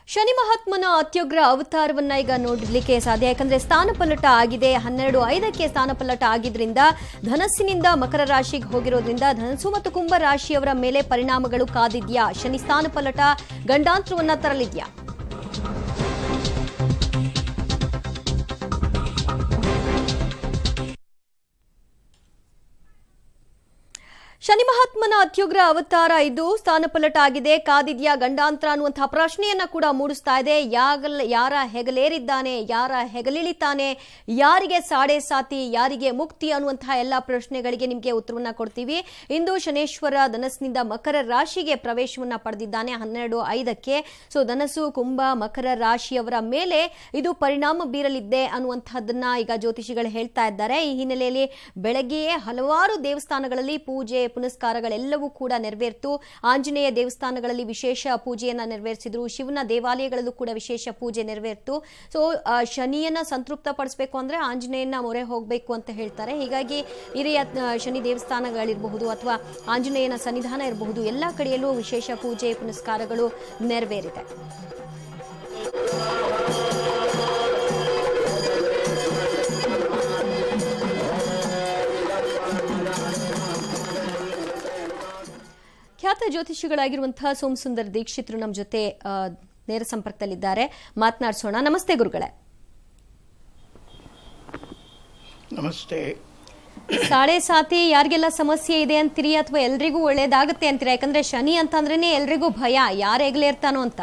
ಶನಿ ಮಹಾತ್ಮನ ಅತ್ಯುಗ್ರ ಅವತಾರವನ್ನ ಈಗ ನೋಡಲಿಕ್ಕೆ ಸಾಧ್ಯ ಯಾಕಂದ್ರೆ ಸ್ಥಾನಪಲ್ಲಟ ಆಗಿದೆ ಹನ್ನೆರಡು ಐದಕ್ಕೆ ಸ್ಥಾನಪಲ್ಲಟ ಆಗಿದ್ರಿಂದ ಧನಸ್ಸಿನಿಂದ ಮಕರ ರಾಶಿಗೆ ಹೋಗಿರೋದ್ರಿಂದ ಧನಸ್ಸು ಮತ್ತು ಕುಂಭ ರಾಶಿಯವರ ಮೇಲೆ ಪರಿಣಾಮಗಳು ಕಾದಿದ್ಯಾ ಶನಿ ಸ್ಥಾನಪಲ್ಲಟ ಗಂಡಾಂತರವನ್ನ ತರಲಿದ್ಯಾ ಶನಿ ಮಹಾತ್ಮನ ಅತ್ಯುಗ್ರ ಅವತಾರ ಇದು ಸ್ಥಾನಪಲ್ಲಟ ಆಗಿದೆ ಕಾದಿದ್ಯಾ ಗಂಡಾಂತರ ಅನ್ನುವಂತಹ ಪ್ರಶ್ನೆಯನ್ನ ಕೂಡ ಮೂಡಿಸ್ತಾ ಇದೆ ಯಾಗಲ್ ಯಾರ ಹೆಗಲೇರಿದ್ದಾನೆ ಯಾರ ಹೆಗಲಿಳಿತಾನೆ ಯಾರಿಗೆ ಸಾಡೆ ಸಾತಿ ಯಾರಿಗೆ ಮುಕ್ತಿ ಅನ್ನುವಂತಹ ಎಲ್ಲ ಪ್ರಶ್ನೆಗಳಿಗೆ ನಿಮಗೆ ಉತ್ತರವನ್ನ ಕೊಡ್ತೀವಿ ಇಂದು ಶನೇಶ್ವರ ಧನಸ್ನಿಂದ ಮಕರ ರಾಶಿಗೆ ಪ್ರವೇಶವನ್ನ ಪಡೆದಿದ್ದಾನೆ ಹನ್ನೆರಡು ಐದಕ್ಕೆ ಸೊ ಧನಸ್ಸು ಕುಂಭ ಮಕರ ರಾಶಿಯವರ ಮೇಲೆ ಇದು ಪರಿಣಾಮ ಬೀರಲಿದೆ ಅನ್ನುವಂಥದ್ದನ್ನ ಈಗ ಜ್ಯೋತಿಷಿಗಳು ಹೇಳ್ತಾ ಇದ್ದಾರೆ ಈ ಹಿನ್ನೆಲೆಯಲ್ಲಿ ಬೆಳಗ್ಗೆಯೇ ಹಲವಾರು ದೇವಸ್ಥಾನಗಳಲ್ಲಿ ಪೂಜೆ ಪುನಸ್ಕಾರಗಳೆಲ್ಲವೂ ಕೂಡ ನೆರವೇರ್ತು ಆಂಜನೇಯ ದೇವಸ್ಥಾನಗಳಲ್ಲಿ ವಿಶೇಷ ಪೂಜೆಯನ್ನ ನೆರವೇರಿಸಿದ್ರು ಶಿವನ ದೇವಾಲಯಗಳಲ್ಲೂ ಕೂಡ ವಿಶೇಷ ಪೂಜೆ ನೆರವೇರ್ತು ಸೊ ಆ, ಶನಿಯನ್ನ ಸಂತೃಪ್ತ ಪಡಿಸಬೇಕು ಅಂದ್ರೆ ಆಂಜನೇಯನ ಮೊರೆ ಹೋಗಬೇಕು ಅಂತ ಹೇಳ್ತಾರೆ ಹೀಗಾಗಿ ಹಿರಿಯ ಆ, ಶನಿ ದೇವಸ್ಥಾನಗಳಿರಬಹುದು ಅಥವಾ ಆಂಜನೇಯನ ಸನ್ನಿಧಾನ ಇರಬಹುದು ಎಲ್ಲ ಕಡೆಯಲ್ಲೂ ವಿಶೇಷ ಪೂಜೆ ಪುನಸ್ಕಾರಗಳು ನೆರವೇರಿದೆ ಖ್ಯಾತ ಜ್ಯೋತಿಷಿಗಳಾಗಿರುವಂತಹ ಸೋಮಸುಂದರ್ ದೀಕ್ಷಿತರು ನಮ್ಮ ಜೊತೆ ಆ, ನೇರ ಸಂಪರ್ಕದಲ್ಲಿದ್ದಾರೆ ಮಾತನಾಡಿಸೋಣ ನಮಸ್ತೆ ಗುರುಗಳೇ ನಮಸ್ತೆ ಸಾಡೆ ಸಾತಿ ಯಾರಿಗೆಲ್ಲ ಸಮಸ್ಯೆ ಇದೆ ಅಂತೀರಿ ಅಥವಾ ಎಲ್ರಿಗೂ ಒಳ್ಳೇದಾಗುತ್ತೆ ಅಂತೀರಾ ಯಾಕಂದ್ರೆ ಶನಿ ಅಂತಂದ್ರೇನೆ ಎಲ್ರಿಗೂ ಭಯ ಯಾರು ಹೆಗ್ಲೇ ಇರ್ತಾನೋ ಅಂತ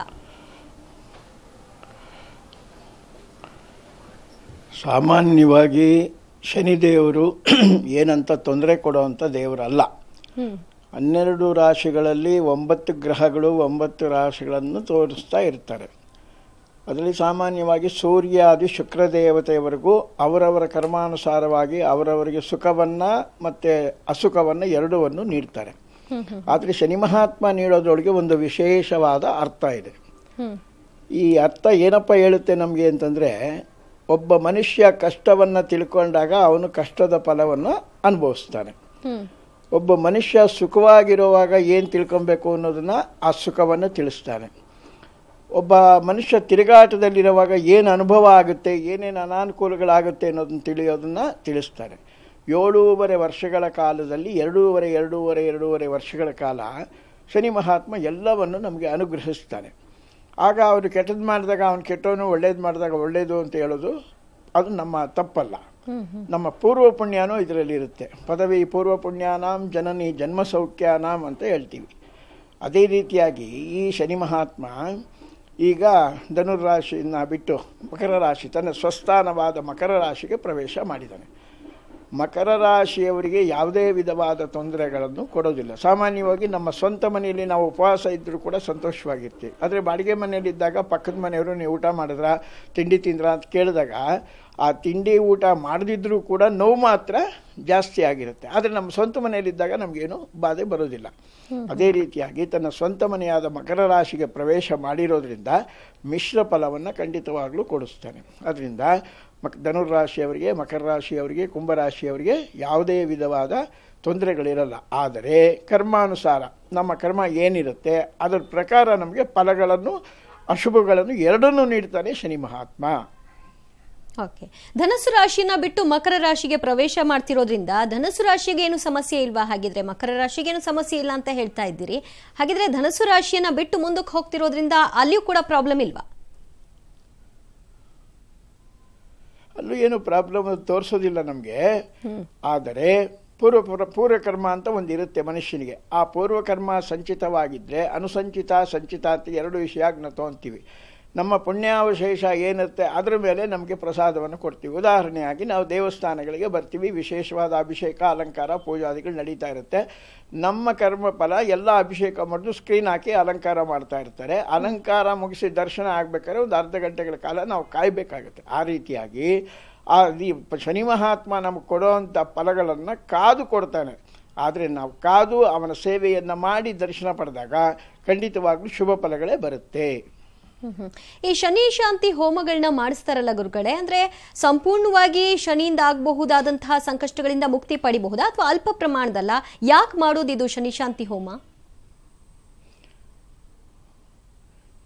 ಸಾಮಾನ್ಯವಾಗಿ ಶನಿದೇವರು ಏನಂತ ತೊಂದರೆ ಕೊಡುವಂಥ ದೇವರಲ್ಲ ಹ್ಮ್ ಹನ್ನೆರಡು ರಾಶಿಗಳಲ್ಲಿ ಒಂಬತ್ತು ಗ್ರಹಗಳು ಒಂಬತ್ತು ರಾಶಿಗಳನ್ನು ತೋರಿಸ್ತಾ ಇರ್ತಾರೆ ಅದರಲ್ಲಿ ಸಾಮಾನ್ಯವಾಗಿ ಸೂರ್ಯಾದಿ ಶುಕ್ರ ದೇವತೆಯವರೆಗೂ ಅವರವರ ಕರ್ಮಾನುಸಾರವಾಗಿ ಅವರವರಿಗೆ ಸುಖವನ್ನು ಮತ್ತು ಅಸುಖವನ್ನು ಎರಡವನ್ನು ನೀಡ್ತಾರೆ ಹ್ಮ್ ಹ್ಮ್ ಆದರೆ ಶನಿ ಮಹಾತ್ಮ ನೀಡೋದ್ರೊಳಗೆ ಒಂದು ವಿಶೇಷವಾದ ಅರ್ಥ ಇದೆ ಹ್ಮ್ ಈ ಅರ್ಥ ಏನಪ್ಪ ಹೇಳುತ್ತೆ ನಮಗೆ ಅಂತಂದರೆ ಒಬ್ಬ ಮನುಷ್ಯ ಕಷ್ಟವನ್ನು ತಿಳ್ಕೊಂಡಾಗ ಅವನು ಕಷ್ಟದ ಫಲವನ್ನು ಅನುಭವಿಸ್ತಾನೆ ಹ್ಮ್ ಒಬ್ಬ ಮನುಷ್ಯ ಸುಖವಾಗಿರುವಾಗ ಏನು ತಿಳ್ಕೊಬೇಕು ಅನ್ನೋದನ್ನು ಆ ಸುಖವನ್ನು ತಿಳಿಸ್ತಾನೆ ಒಬ್ಬ ಮನುಷ್ಯ ತಿರುಗಾಟದಲ್ಲಿರುವಾಗ ಏನು ಅನುಭವ ಆಗುತ್ತೆ ಏನೇನು ಅನಾನುಕೂಲಗಳಾಗುತ್ತೆ ಅನ್ನೋದನ್ನು ತಿಳಿಯೋದನ್ನು ತಿಳಿಸ್ತಾರೆ ಏಳೂವರೆ ವರ್ಷಗಳ ಕಾಲದಲ್ಲಿ ಎರಡೂವರೆ ಎರಡೂವರೆ ಎರಡೂವರೆ ವರ್ಷಗಳ ಕಾಲ ಶನಿ ಮಹಾತ್ಮ ಎಲ್ಲವನ್ನು ನಮಗೆ ಅನುಗ್ರಹಿಸ್ತಾನೆ ಆಗ ಅವನು ಕೆಟ್ಟದ್ದು ಮಾಡಿದಾಗ ಅವನು ಕೆಟ್ಟವನು ಒಳ್ಳೇದು ಮಾಡಿದಾಗ ಒಳ್ಳೇದು ಅಂತ ಹೇಳೋದು ಅದು ನಮ್ಮ ತಪ್ಪಲ್ಲ ಹ್ಮ್ ಹ್ಮ್ ನಮ್ಮ ಪೂರ್ವ ಪುಣ್ಯನೂ ಇದರಲ್ಲಿ ಇರುತ್ತೆ ಪದವಿ ಪೂರ್ವ ಪುಣ್ಯಾನಾಂ ಜನನಿ ಜನ್ಮ ಸೌಖ್ಯಾನಾಂ ಅಂತ ಹೇಳ್ತೀವಿ ಅದೇ ರೀತಿಯಾಗಿ ಈ ಶನಿ ಮಹಾತ್ಮ ಈಗ ಧನುರ್ರಾಶಿಯನ್ನು ಬಿಟ್ಟು ಮಕರ ರಾಶಿ ತನ್ನ ಸ್ವಸ್ಥಾನವಾದ ಮಕರ ರಾಶಿಗೆ ಪ್ರವೇಶ ಮಾಡಿದ್ದಾನೆ ಮಕರ ರಾಶಿಯವರಿಗೆ ಯಾವುದೇ ವಿಧವಾದ ತೊಂದರೆಗಳನ್ನು ಕೊಡೋದಿಲ್ಲ ಸಾಮಾನ್ಯವಾಗಿ ನಮ್ಮ ಸ್ವಂತ ಮನೆಯಲ್ಲಿ ನಾವು ಉಪವಾಸ ಇದ್ದರೂ ಕೂಡ ಸಂತೋಷವಾಗಿರ್ತೀವಿ ಆದರೆ ಬಾಡಿಗೆ ಮನೆಯಲ್ಲಿದ್ದಾಗ ಪಕ್ಕದ ಮನೆಯವರು ನೀವು ಊಟ ಮಾಡಿದ್ರ ತಿಂಡಿ ತಿಂದ್ರ ಅಂತ ಕೇಳಿದಾಗ ಆ ತಿಂಡಿ ಊಟ ಮಾಡದಿದ್ದರೂ ಕೂಡ ನೋವು ಮಾತ್ರ ಜಾಸ್ತಿ ಆಗಿರುತ್ತೆ ಆದರೆ ನಮ್ಮ ಸ್ವಂತ ಮನೆಯಲ್ಲಿದ್ದಾಗ ನಮಗೇನು ಬಾಧೆ ಬರೋದಿಲ್ಲ ಅದೇ ರೀತಿಯಾಗಿ ತನ್ನ ಸ್ವಂತ ಮನೆಯಾದ ಮಕರ ರಾಶಿಗೆ ಪ್ರವೇಶ ಮಾಡಿರೋದ್ರಿಂದ ಮಿಶ್ರ ಫಲವನ್ನು ಖಂಡಿತವಾಗಲೂ ಕೊಡಿಸ್ತಾನೆ ಅದರಿಂದ ಮಕ್ ಧನುರ್ರಾಶಿಯವರಿಗೆ ಮಕರ ರಾಶಿಯವರಿಗೆ ಕುಂಭರಾಶಿಯವರಿಗೆ ಯಾವುದೇ ವಿಧವಾದ ತೊಂದರೆಗಳಿರಲ್ಲ ಆದರೆ ಕರ್ಮಾನುಸಾರ ನಮ್ಮ ಕರ್ಮ ಏನಿರುತ್ತೆ ಅದರ ಪ್ರಕಾರ ನಮಗೆ ಫಲಗಳನ್ನು ಅಶುಭಗಳನ್ನು ಎರಡನ್ನೂ ನೀಡ್ತಾನೆ ಶನಿ ಮಹಾತ್ಮ ಓಕೆ ಧನಸ್ಸು ರಾಶಿನ ಬಿಟ್ಟು ಮಕರ ರಾಶಿಗೆ ಪ್ರವೇಶ ಮಾಡ್ತಿರೋದ್ರಿಂದ ಧನಸ್ಸು ರಾಶಿಗೆ ಏನು ಸಮಸ್ಯೆ ಇಲ್ವಾ ಹಾಗಿದ್ರೆ ಮಕರ ರಾಶಿಗೆ ಏನು ಸಮಸ್ಯೆ ಇಲ್ಲ ಅಂತ ಹೇಳ್ತಾ ಇದ್ದೀರಿ ಹಾಗಿದ್ರೆ ಧನಸ್ಸು ರಾಶಿಯನ್ನ ಬಿಟ್ಟು ಮುಂದಕ್ಕೆ ಹೋಗ್ತಿರೋದ್ರಿಂದ ಅಲ್ಲಿಯೂ ಕೂಡ ಪ್ರಾಬ್ಲಮ್ ಇಲ್ವಾ ಅಲ್ಲೂ ಏನು ಪ್ರಾಬ್ಲಮ್ ತೋರಿಸೋದಿಲ್ಲ ನಮಗೆ ಆದರೆ ಪೂರ್ವ ಪೂರ್ವ ಪೂರ್ವಕರ್ಮ ಅಂತ ಒಂದು ಇರುತ್ತೆ ಮನುಷ್ಯನಿಗೆ ಆ ಪೂರ್ವಕರ್ಮ ಸಂಚಿತವಾಗಿದ್ದರೆ ಅನುಸಂಚಿತ ಸಂಚಿತ ಅಂತ ಎರಡು ವಿಷಯ ನಾವು ತೊಗೊತೀವಿ ನಮ್ಮ ಪುಣ್ಯಾವಶೇಷ ಏನಿರುತ್ತೆ ಅದರ ಮೇಲೆ ನಮಗೆ ಪ್ರಸಾದವನ್ನು ಕೊಡ್ತೀವಿ ಉದಾಹರಣೆಯಾಗಿ ನಾವು ದೇವಸ್ಥಾನಗಳಿಗೆ ಬರ್ತೀವಿ ವಿಶೇಷವಾದ ಅಭಿಷೇಕ ಅಲಂಕಾರ ಪೂಜಾದಿಗಳು ನಡೀತಾ ಇರುತ್ತೆ ನಮ್ಮ ಕರ್ಮ ಫಲ ಎಲ್ಲ ಅಭಿಷೇಕ ಮಾಡಿದು ಸ್ಕ್ರೀನ್ ಹಾಕಿ ಅಲಂಕಾರ ಮಾಡ್ತಾ ಇರ್ತಾರೆ ಅಲಂಕಾರ ಮುಗಿಸಿ ದರ್ಶನ ಆಗಬೇಕಾದ್ರೆ ಒಂದು ಅರ್ಧ ಗಂಟೆಗಳ ಕಾಲ ನಾವು ಕಾಯಬೇಕಾಗುತ್ತೆ ಆ ರೀತಿಯಾಗಿ ಆ ಈ ಶನಿ ಮಹಾತ್ಮ ನಮಗೆ ಕೊಡೋವಂಥ ಫಲಗಳನ್ನು ಕಾದು ಕೊಡ್ತಾನೆ ಆದರೆ ನಾವು ಕಾದು ಅವನ ಸೇವೆಯನ್ನು ಮಾಡಿ ದರ್ಶನ ಪಡೆದಾಗ ಖಂಡಿತವಾಗ್ಲೂ ಶುಭ ಫಲಗಳೇ ಬರುತ್ತೆ ಹ್ಮ್ ಹ್ಮ್. ಈ ಶನಿ ಶಾಂತಿ ಹೋಮಗಳನ್ನ ಮಾಡಿಸ್ತಾರಲ್ಲ ಗುರುಗಳೇ ಅಂದ್ರೆ ಸಂಪೂರ್ಣವಾಗಿ ಶನಿಯಿಂದ ಆಗಬಹುದಾದಂತಹ ಸಂಕಷ್ಟಗಳಿಂದ ಮುಕ್ತಿ ಪಡಿಬಹುದಾ ಅಥವಾ ಅಲ್ಪ ಪ್ರಮಾಣದಲ್ಲ ಯಾಕೆ ಮಾಡೋದು ಇದು ಶನಿ ಶಾಂತಿ ಹೋಮ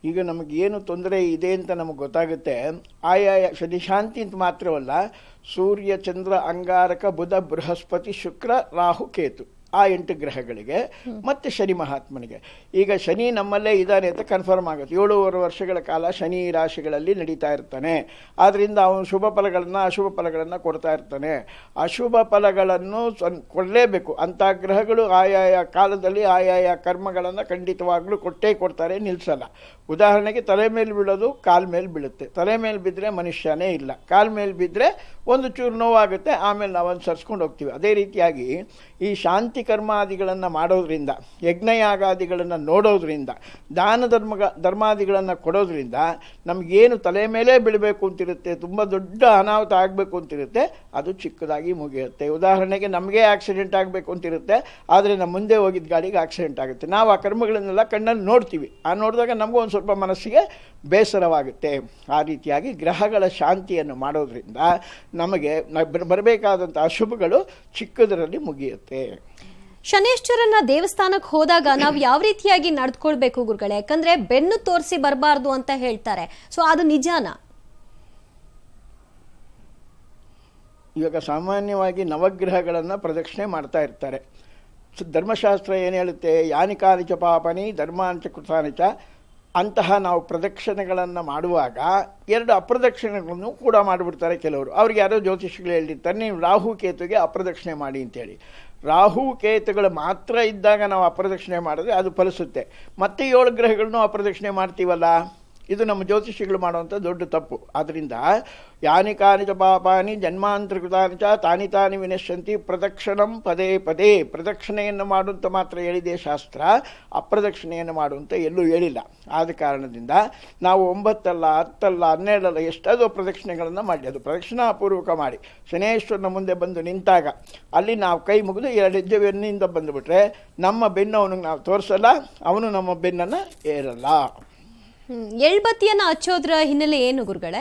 ಈಗ ನಮಗೆ ಏನು ತೊಂದರೆ ಇದೆ ಅಂತ ನಮಗೆ ಗೊತ್ತಾಗುತ್ತೆ ಆಯಾಯ ಶನಿ ಶಾಂತಿ ಅಂತ ಮಾತ್ರವಲ್ಲ ಸೂರ್ಯ ಚಂದ್ರ ಅಂಗಾರಕ ಬುಧ ಬೃಹಸ್ಪತಿ ಶುಕ್ರ ರಾಹು ಕೇತು ಆ ಎಂಟು ಗ್ರಹಗಳಿಗೆ ಮತ್ತೆ ಶನಿ ಮಹಾತ್ಮನಿಗೆ ಈಗ ಶನಿ ನಮ್ಮಲ್ಲೇ ಇದ್ದಾನೆ ಅಂತ ಕನ್ಫರ್ಮ್ ಆಗುತ್ತೆ ಏಳೂವರೆ ವರ್ಷಗಳ ಕಾಲ ಶನಿ ರಾಶಿಗಳಲ್ಲಿ ನಡೀತಾ ಇರ್ತಾನೆ ಆದ್ದರಿಂದ ಅವನು ಶುಭ ಫಲಗಳನ್ನು ಅಶುಭ ಫಲಗಳನ್ನು ಕೊಡ್ತಾ ಇರ್ತಾನೆ ಅಶುಭ ಫಲಗಳನ್ನು ಸ್ವನ್- ಕೊಡಲೇಬೇಕು ಅಂಥ ಗ್ರಹಗಳು ಆಯಾಯ ಕಾಲದಲ್ಲಿ ಆಯಾಯ ಕರ್ಮಗಳನ್ನು ಖಂಡಿತವಾಗ್ಲೂ ಕೊಟ್ಟೇ ಕೊಡ್ತಾರೆ ನಿಲ್ಲಿಸಲ್ಲ ಉದಾಹರಣೆಗೆ ತಲೆ ಮೇಲೆ ಬೀಳೋದು ಕಾಲ್ ಮೇಲೆ ಬೀಳುತ್ತೆ ತಲೆ ಮೇಲೆ ಬಿದ್ದರೆ ಮನುಷ್ಯನೇ ಇಲ್ಲ ಕಾಲ್ ಮೇಲೆ ಬಿದ್ದರೆ ಒಂದು ಚೂರು ನೋವಾಗುತ್ತೆ ಆಮೇಲೆ ನಾವು ಅನುಸರಿಸ್ಕೊಂಡು ಹೋಗ್ತೀವಿ ಅದೇ ರೀತಿಯಾಗಿ ಈ ಶಾಂತಿ ಕರ್ಮಾದಿಗಳನ್ನು ಮಾಡೋದ್ರಿಂದ ಯಜ್ಞಯಾಗಾದಿಗಳನ್ನು ನೋಡೋದ್ರಿಂದ ದಾನ ಧರ್ಮ ಧರ್ಮಾದಿಗಳನ್ನು ಕೊಡೋದ್ರಿಂದ ನಮಗೇನು ತಲೆ ಮೇಲೆ ಬೀಳಬೇಕು ಅಂತಿರುತ್ತೆ ತುಂಬ ದೊಡ್ಡ ಅನಾಹುತ ಆಗಬೇಕು ಅಂತಿರುತ್ತೆ ಅದು ಚಿಕ್ಕದಾಗಿ ಮುಗಿಯುತ್ತೆ ಉದಾಹರಣೆಗೆ ನಮಗೆ ಆಕ್ಸಿಡೆಂಟ್ ಆಗಬೇಕು ಅಂತಿರುತ್ತೆ ಆದರೆ ನಮ್ಮ ಮುಂದೆ ಹೋಗಿದ್ದ ಗಾಡಿಗೆ ಆಕ್ಸಿಡೆಂಟ್ ಆಗುತ್ತೆ ನಾವು ಆ ಕರ್ಮಗಳನ್ನೆಲ್ಲ ಕಣ್ಣಲ್ಲಿ ನೋಡ್ತೀವಿ ಆ ನೋಡಿದಾಗ ನಮಗೂ ಒಂದು ಸ್ವಲ್ಪ ಮನಸ್ಸಿಗೆ ಬೇಸರವಾಗುತ್ತೆ ಆ ರೀತಿಯಾಗಿ ಗ್ರಹಗಳ ಶಾಂತಿಯನ್ನು ಮಾಡೋದ್ರಿಂದ ನಮಗೆ ಬರಬೇಕಾದಂಥ ಅಶುಭಗಳು ಚಿಕ್ಕದರಲ್ಲಿ ಮುಗಿಯುತ್ತೆ ಶನೇಶ್ವರನ ದೇವಸ್ಥಾನಕ್ಕೆ ಹೋದಾಗ ನಾವು ಯಾವ ರೀತಿಯಾಗಿ ನಡ್ಕೊಳ್ಬೇಕು ಗುರುಗಳೇ ಯಾಕಂದ್ರೆ ಬೆನ್ನು ತೋರಿಸಿ ಬರಬಾರ್ದು ಅಂತ ಹೇಳ್ತಾರೆ ಸೊ ಅದು ನಿಜಾನಾ ಇವಾಗ ಸಾಮಾನ್ಯವಾಗಿ ನವಗ್ರಹಗಳನ್ನು ಪ್ರದಕ್ಷಿಣೆ ಮಾಡ್ತಾ ಇರ್ತಾರೆ ಸೊ ಧರ್ಮಶಾಸ್ತ್ರ ಏನು ಹೇಳುತ್ತೆ ಯಾನಿಕಾನಿ ಚ ಪಾಪನಿ ಧರ್ಮಾಂಚ ಕೃತಾನಿ ಚ ಅಂತಹ ನಾವು ಪ್ರದಕ್ಷಿಣೆಗಳನ್ನು ಮಾಡುವಾಗ ಎರಡು ಅಪ್ರದಕ್ಷಿಣೆಗಳನ್ನು ಕೂಡ ಮಾಡಿಬಿಡ್ತಾರೆ ಕೆಲವರು ಅವ್ರಿಗೆ ಯಾರೋ ಜ್ಯೋತಿಷಿಗಳು ಹೇಳಿರ್ತಾರೆ ನೀವು ರಾಹು ಕೇತುಗೆ ಅಪ್ರದಕ್ಷಿಣೆ ಮಾಡಿ ಅಂತೇಳಿ ರಾಹು ಕೇತುಗಳು ಮಾತ್ರ ಇದ್ದಾಗ ನಾವು ಅಪ್ರದಕ್ಷಿಣೆ ಮಾಡಿದ್ರೆ ಅದು ಫಲಿಸುತ್ತೆ ಮತ್ತೆ ಏಳು ಗ್ರಹಗಳನ್ನು ಅಪ್ರದಕ್ಷಿಣೆ ಮಾಡ್ತೀವಲ್ಲ ಇದು ನಮ್ಮ ಜ್ಯೋತಿಷಿಗಳು ಮಾಡುವಂಥ ದೊಡ್ಡ ತಪ್ಪು ಆದ್ದರಿಂದ ಯಾನಿ ಕಾನಿ ಚ ಪಾಪಾನಿ ಜನ್ಮಾಂತರ್ಕೃತಾನಿ ಚ ತಾನಿ ತಾನಿ ವಿನಶ್ಯಂತಿ ಪ್ರದಕ್ಷಿಣಂ ಪದೇ ಪದೇ ಪ್ರದಕ್ಷಿಣೆಯನ್ನು ಮಾಡುವಂತ ಮಾತ್ರ ಹೇಳಿದೆ ಶಾಸ್ತ್ರ ಅಪ್ರದಕ್ಷಿಣೆಯನ್ನು ಮಾಡುವಂತ ಎಲ್ಲೂ ಹೇಳಿಲ್ಲ ಆದ ಕಾರಣದಿಂದ ನಾವು ಒಂಬತ್ತಲ್ಲ ಹತ್ತಲ್ಲ ಹನ್ನೆರಡಲ್ಲ ಎಷ್ಟಾದರೂ ಪ್ರದಕ್ಷಿಣೆಗಳನ್ನು ಮಾಡಿ ಅದು ಪ್ರದಕ್ಷಿಣಾಪೂರ್ವಕ ಮಾಡಿ ಶನೇಶ್ವರನ ಮುಂದೆ ಬಂದು ನಿಂತಾಗ ಅಲ್ಲಿ ನಾವು ಕೈ ಮುಗಿದು ಎರಡು ಹೆಜ್ಜೆ ಬೆನ್ನಿಂದ ಬಂದುಬಿಟ್ರೆ ನಮ್ಮ ಬೆನ್ನು ಅವನಿಗೆ ನಾವು ತೋರಿಸಲ್ಲ ಅವನು ನಮ್ಮ ಬೆನ್ನನ್ನು ಏರಲ್ಲ ಹ್ಮ್. ಎಳ್ಬತ್ತಿಯನ್ನ ಹಚ್ಚೋದ್ರ ಹಿನ್ನೆಲೆ ಏನು ಗುರುಗಳೇ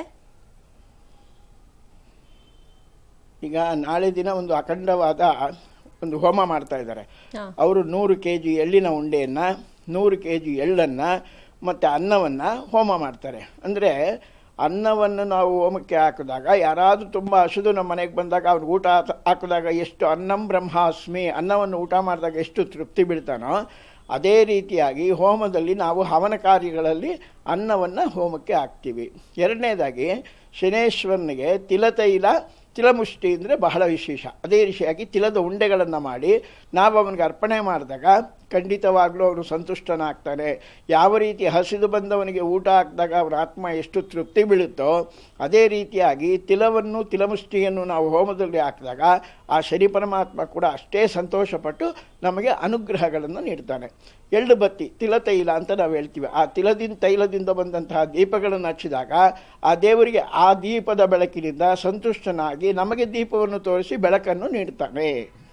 ಈಗ ನಾಳೆ ದಿನ ಒಂದು ಅಖಂಡವಾದ ಒಂದು ಹೋಮ ಮಾಡ್ತಾ ಇದ್ದಾರೆ ಹಾ. ಅವರು ನೂರು ಕೆ ಜಿ ಎಳ್ಳಿನ ಉಂಡೆಯನ್ನು ನೂರು ಕೆ ಜಿ ಎಳ್ಳನ್ನು ಮತ್ತು ಅನ್ನವನ್ನು ಹೋಮ ಮಾಡ್ತಾರೆ ಅಂದರೆ ಅನ್ನವನ್ನು ನಾವು ಹೋಮಕ್ಕೆ ಹಾಕಿದಾಗ ಯಾರಾದರೂ ತುಂಬ ಹಸಿದು ನಮ್ಮ ಮನೆಗೆ ಬಂದಾಗ ಅವ್ರಿಗೆ ಊಟ ಹಾಕ್- ಹಾಕಿದಾಗ ಎಷ್ಟು ಅನ್ನಂ ಬ್ರಹ್ಮಾಸ್ಮಿ ಅನ್ನವನ್ನು ಊಟ ಮಾಡಿದಾಗ ಎಷ್ಟು ತೃಪ್ತಿ ಬೀಳ್ತಾನೋ ಅದೇ ರೀತಿಯಾಗಿ ಹೋಮದಲ್ಲಿ ನಾವು ಹವನ ಕಾರ್ಯಗಳಲ್ಲಿ ಅನ್ನವನ್ನು ಹೋಮಕ್ಕೆ ಹಾಕ್ತೀವಿ ಎರಡನೇದಾಗಿ ಶನೇಶ್ವರನಿಗೆ ತಿಲತೈಲ ತಿಲಮುಷ್ಟಿ ಅಂದರೆ ಬಹಳ ವಿಶೇಷ ಅದೇ ರೀತಿಯಾಗಿ ತಿಲದ ಉಂಡೆಗಳನ್ನು ಮಾಡಿ ನಾವು ಅವನಿಗೆ ಅರ್ಪಣೆ ಮಾಡಿದಾಗ ಖಂಡಿತವಾಗ್ಲೂ ಅವನು ಸಂತುಷ್ಟನಾಗ್ತಾನೆ ಯಾವ ರೀತಿ ಹಸಿದು ಬಂದವನಿಗೆ ಊಟ ಹಾಕಿದಾಗ ಅವನ ಆತ್ಮ ಎಷ್ಟು ತೃಪ್ತಿ ಬೀಳುತ್ತೋ ಅದೇ ರೀತಿಯಾಗಿ ತಿಲವನ್ನು ತಿಲಮುಷ್ಟಿಯನ್ನು ನಾವು ಹೋಮದಲ್ಲಿ ಹಾಕಿದಾಗ ಆ ಶನಿ ಪರಮಾತ್ಮ ಕೂಡ ಅಷ್ಟೇ ಸಂತೋಷಪಟ್ಟು ನಮಗೆ ಅನುಗ್ರಹಗಳನ್ನು ನೀಡ್ತಾನೆ ಎಳ್ಳು ಬತ್ತಿ ತಿಲತೈಲ ಅಂತ ನಾವು ಹೇಳ್ತೀವಿ ಆ ತಿಲದಿಂದ ತೈಲದಿಂದ ಬಂದಂತಹ ದೀಪಗಳನ್ನು ಹಚ್ಚಿದಾಗ ಆ ದೇವರಿಗೆ ಆ ದೀಪದ ಬೆಳಕಿನಿಂದ ಸಂತುಷ್ಟನಾಗಿ ನಮಗೆ ದೀಪವನ್ನು ತೋರಿಸಿ ಬೆಳಕನ್ನು ನೀಡ್ತಾನೆ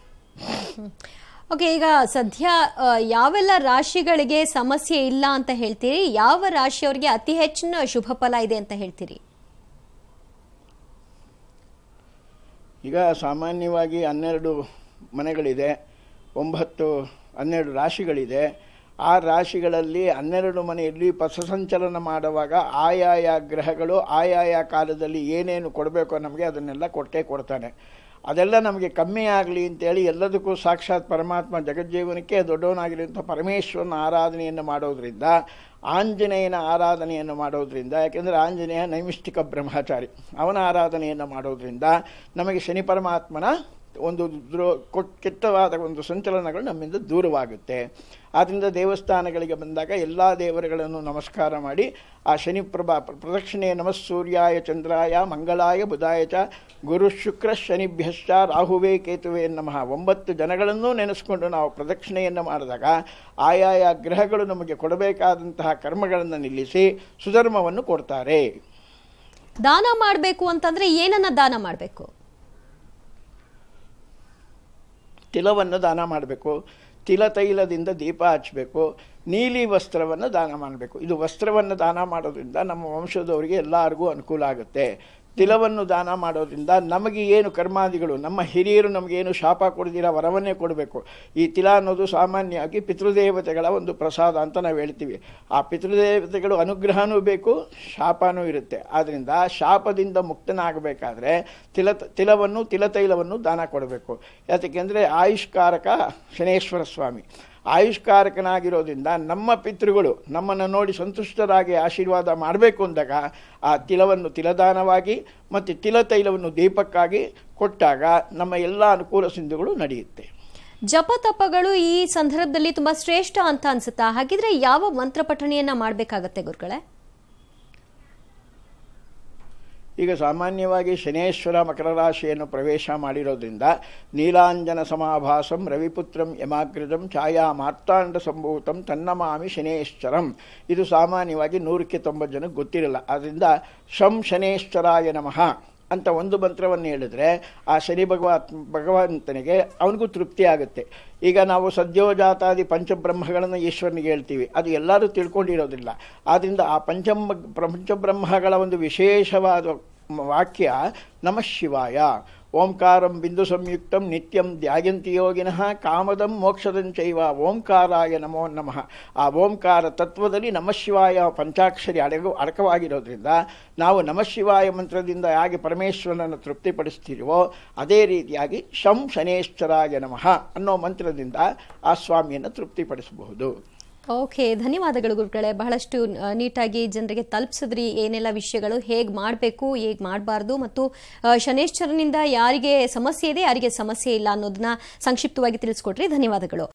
ಓಕೆ ಈಗ ಸದ್ಯ ಆ, ಯಾವೆಲ್ಲ ರಾಶಿಗಳಿಗೆ ಸಮಸ್ಯೆ ಇಲ್ಲ ಅಂತ ಹೇಳ್ತೀರಿ ಯಾವ ರಾಶಿಯವರಿಗೆ ಅತಿ ಹೆಚ್ಚಿನ ಶುಭ ಫಲ ಇದೆ ಅಂತ ಹೇಳ್ತೀರಿ ಈಗ ಸಾಮಾನ್ಯವಾಗಿ ಹನ್ನೆರಡು ಮನೆಗಳಿದೆ ಒಂಬತ್ತು ಹನ್ನೆರಡು ರಾಶಿಗಳಿದೆ ಆ ರಾಶಿಗಳಲ್ಲಿ ಹನ್ನೆರಡು ಮನೆಯಲ್ಲಿ ಪಥಸಂಚಲನ ಮಾಡುವಾಗ ಆಯಾಯ ಗ್ರಹಗಳು ಆಯಾಯ ಕಾಲದಲ್ಲಿ ಏನೇನು ಕೊಡಬೇಕೋ ನಮಗೆ ಅದನ್ನೆಲ್ಲ ಕೊಟ್ಟೇ ಕೊಡ್ತಾನೆ ಅದೆಲ್ಲ ನಮಗೆ ಕಮ್ಮಿ ಆಗಲಿ ಅಂತೇಳಿ ಎಲ್ಲದಕ್ಕೂ ಸಾಕ್ಷಾತ್ ಪರಮಾತ್ಮ ಜಗಜ್ಜೀವನಕ್ಕೆ ದೊಡ್ಡವನಾಗಿರುವಂಥ ಪರಮೇಶ್ವರನ ಆರಾಧನೆಯನ್ನು ಮಾಡೋದ್ರಿಂದ ಆಂಜನೇಯನ ಆರಾಧನೆಯನ್ನು ಮಾಡೋದ್ರಿಂದ ಯಾಕೆಂದರೆ ಆಂಜನೇಯ ನೈಮಿಷ್ಟಿಕ ಬ್ರಹ್ಮಚಾರಿ ಅವನ ಆರಾಧನೆಯನ್ನು ಮಾಡೋದ್ರಿಂದ ನಮಗೆ ಶನಿ ಪರಮಾತ್ಮನ ಒಂದು ದ್ರೋ ಕೊಟ್ ಕೆಟ್ಟವಾದ ಒಂದು ಸಂಚಲನಗಳು ನಮ್ಮಿಂದ ದೂರವಾಗುತ್ತೆ ಆದ್ದರಿಂದ ದೇವಸ್ಥಾನಗಳಿಗೆ ಬಂದಾಗ ಎಲ್ಲ ದೇವರುಗಳನ್ನು ನಮಸ್ಕಾರ ಮಾಡಿ ಆ ಶನಿ ಪ್ರಭಾ ಪ್ರದಕ್ಷಿಣೆ ನಮಃ ಸೂರ್ಯಾಯ ಚಂದ್ರಾಯ ಮಂಗಳಾಯ ಬುಧಾಯ ಚ ಗುರು ಶುಕ್ರ ಶನಿಭ್ಯಶ್ಚ ರಾಹುವೇ ಕೇತುವೆ ನಮಃ ಒಂಬತ್ತು ಜನಗಳನ್ನೂ ನೆನೆಸ್ಕೊಂಡು ನಾವು ಪ್ರದಕ್ಷಿಣೆಯನ್ನು ಮಾಡಿದಾಗ ಆಯಾಯ ಗ್ರಹಗಳು ನಮಗೆ ಕೊಡಬೇಕಾದಂತಹ ಕರ್ಮಗಳನ್ನು ನಿಲ್ಲಿಸಿ ಸುಧರ್ಮವನ್ನು ಕೊಡ್ತಾರೆ ದಾನ ಮಾಡಬೇಕು ಅಂತಂದ್ರೆ ಏನನ್ನ ದಾನ ಮಾಡಬೇಕು ತಿಲವನ್ನು ದಾನ ಮಾಡಬೇಕು ತಿಲ ತೈಲದಿಂದ ದೀಪ ಹಚ್ಚಬೇಕು ನೀಲಿ ವಸ್ತ್ರವನ್ನು ದಾನ ಮಾಡಬೇಕು ಇದು ವಸ್ತ್ರವನ್ನು ದಾನ ಮಾಡೋದ್ರಿಂದ ನಮ್ಮ ವಂಶದವರಿಗೆ ಎಲ್ಲರಿಗೂ ಅನುಕೂಲ ಆಗುತ್ತೆ ತಿಲವನ್ನು ದಾನ ಮಾಡೋದ್ರಿಂದ ನಮಗೆ ಏನು ಕರ್ಮಾದಿಗಳು ನಮ್ಮ ಹಿರಿಯರು ನಮಗೇನು ಶಾಪ ಕೊಡದಿರ ವರವನ್ನೇ ಕೊಡಬೇಕು ಈ ತಿಲ ಅನ್ನೋದು ಸಾಮಾನ್ಯವಾಗಿ ಪಿತೃದೇವತೆಗಳ ಒಂದು ಪ್ರಸಾದ ಅಂತ ನಾವು ಹೇಳ್ತೀವಿ ಆ ಪಿತೃದೇವತೆಗಳು ಅನುಗ್ರಹನೂ ಬೇಕು ಶಾಪನೂ ಇರುತ್ತೆ ಆದ್ದರಿಂದ ಶಾಪದಿಂದ ಮುಕ್ತನಾಗಬೇಕಾದ್ರೆ ತಿಲ ತಿಲವನ್ನು ತಿಲತೈಲವನ್ನು ದಾನ ಕೊಡಬೇಕು ಯಾತಕ್ಕೆಂದರೆ ಆಯುಷ್ಕಾರಕ ಶನೇಶ್ವರ ಸ್ವಾಮಿ ಆಯುಷ್ಕಾರಕನಾಗಿರೋದ್ರಿಂದ ನಮ್ಮ ಪಿತೃಗಳು ನಮ್ಮನ್ನು ನೋಡಿ ಸಂತುಷ್ಟರಾಗಿ ಆಶೀರ್ವಾದ ಮಾಡಬೇಕು ಅಂದಾಗ ಆ ತಿಲವನ್ನು ತಿಲದಾನವಾಗಿ ಮತ್ತು ತಿಲತೈಲವನ್ನು ದೀಪಕ್ಕಾಗಿ ಕೊಟ್ಟಾಗ ನಮ್ಮ ಎಲ್ಲ ಅನುಕೂಲ ಸಿಂಧುಗಳು ನಡೆಯುತ್ತೆ ಜಪ ತಪಗಳು ಈ ಸಂದರ್ಭದಲ್ಲಿ ತುಂಬಾ ಶ್ರೇಷ್ಠ ಅಂತ ಅನ್ಸುತ್ತಾ ಹಾಗಿದ್ರೆ ಯಾವ ಮಂತ್ರ ಪಠಣೆಯನ್ನ ಮಾಡ್ಬೇಕಾಗತ್ತೆ ಗುರುಗಳೇ ಈಗ ಸಾಮಾನ್ಯವಾಗಿ ಶನೇಶ್ವರ ಮಕರ ರಾಶಿಯನ್ನು ಪ್ರವೇಶ ಮಾಡಿರೋದ್ರಿಂದ ನೀಲಾಂಜನ ಸಮಾಭಾಸಂ ರವಿಪುತ್ರಂ ಯಮಾಗ್ರಜಂ ಛಾಯಾ ಮಾರ್ತಾಂಡ ಸಂಭೂತಂ ತನ್ನಮಾಮಿ ಶನೇಶ್ವರಂ ಇದು ಸಾಮಾನ್ಯವಾಗಿ ನೂರಕ್ಕೆ ತೊಂಬತ್ತು ಜನಕ್ಕೆ ಗೊತ್ತಿರಲ್ಲ ಆದ್ದರಿಂದ ಶಂ ಶನೇಶ್ವರಾಯ ನಮಃ ಅಂತ ಒಂದು ಮಂತ್ರವನ್ನು ಹೇಳಿದ್ರೆ ಆ ಶನಿ ಭಗವತ್ ಭಗವಂತನಿಗೆ ಅವನಿಗೂ ತೃಪ್ತಿ ಆಗುತ್ತೆ ಈಗ ನಾವು ಸದ್ಯೋಜಾತಾದಿ ಪಂಚಬ್ರಹ್ಮಗಳನ್ನು ಈಶ್ವರನಿಗೆ ಹೇಳ್ತೀವಿ ಅದು ಎಲ್ಲರೂ ತಿಳ್ಕೊಂಡಿರೋದಿಲ್ಲ ಆದ್ದರಿಂದ ಆ ಪಂಚಮ ಪಂಚಬ್ರಹ್ಮಗಳ ಒಂದು ವಿಶೇಷವಾದ ವಾಕ್ಯ ನಮಃ ಶಿವಾಯ ಓಂಕಾರಂ ಬಿಂದು ಸಂಯುಕ್ತಂ ನಿತ್ಯಂ ಧ್ಯಾಯಂತಿ ಯೋಗಿನಃ ಕಾಮದಂ ಮೋಕ್ಷದಂಚೈವ ಓಂಕಾರಾಯ ನಮೋ ನಮಃ ಆ ಓಂಕಾರ ತತ್ವದಲ್ಲಿ ನಮಃಶಿವಾಯ ಪಂಚಾಕ್ಷರಿ ಅಡಗು ಅಡಕವಾಗಿರೋದ್ರಿಂದ ನಾವು ನಮಃಶಿವಾಯ ಮಂತ್ರದಿಂದ ಹೇಗೆ ಪರಮೇಶ್ವರನನ್ನು ತೃಪ್ತಿಪಡಿಸ್ತೀವೋ ಅದೇ ರೀತಿಯಾಗಿ ಶಂ ಶನೇಶ್ವರಾಯ ನಮಃ ಅನ್ನೋ ಮಂತ್ರದಿಂದ ಆ ಸ್ವಾಮಿಯನ್ನು ತೃಪ್ತಿಪಡಿಸಬಹುದು ಓಕೆ ಧನ್ಯವಾದಗಳು ಗುರುಗಳೇ ಬಹಳಷ್ಟು ಆ, ನೀಟಾಗಿ ಜನರಿಗೆ ತಲುಪಿಸಿದ್ರಿ ಏನೆಲ್ಲ ವಿಷಯಗಳು ಹೇಗೆ ಮಾಡಬೇಕು ಹೇಗೆ ಮಾಡಬಾರ್ದು ಮತ್ತು ಆ, ಶನೇಶ್ವರನಿಂದ ಯಾರಿಗೆ ಸಮಸ್ಯೆ ಇದೆ ಯಾರಿಗೆ ಸಮಸ್ಯೆ ಇಲ್ಲ ಅನ್ನೋದನ್ನ ಸಂಕ್ಷಿಪ್ತವಾಗಿ ತಿಳಿಸ್ಕೊಟ್ರಿ ಧನ್ಯವಾದಗಳು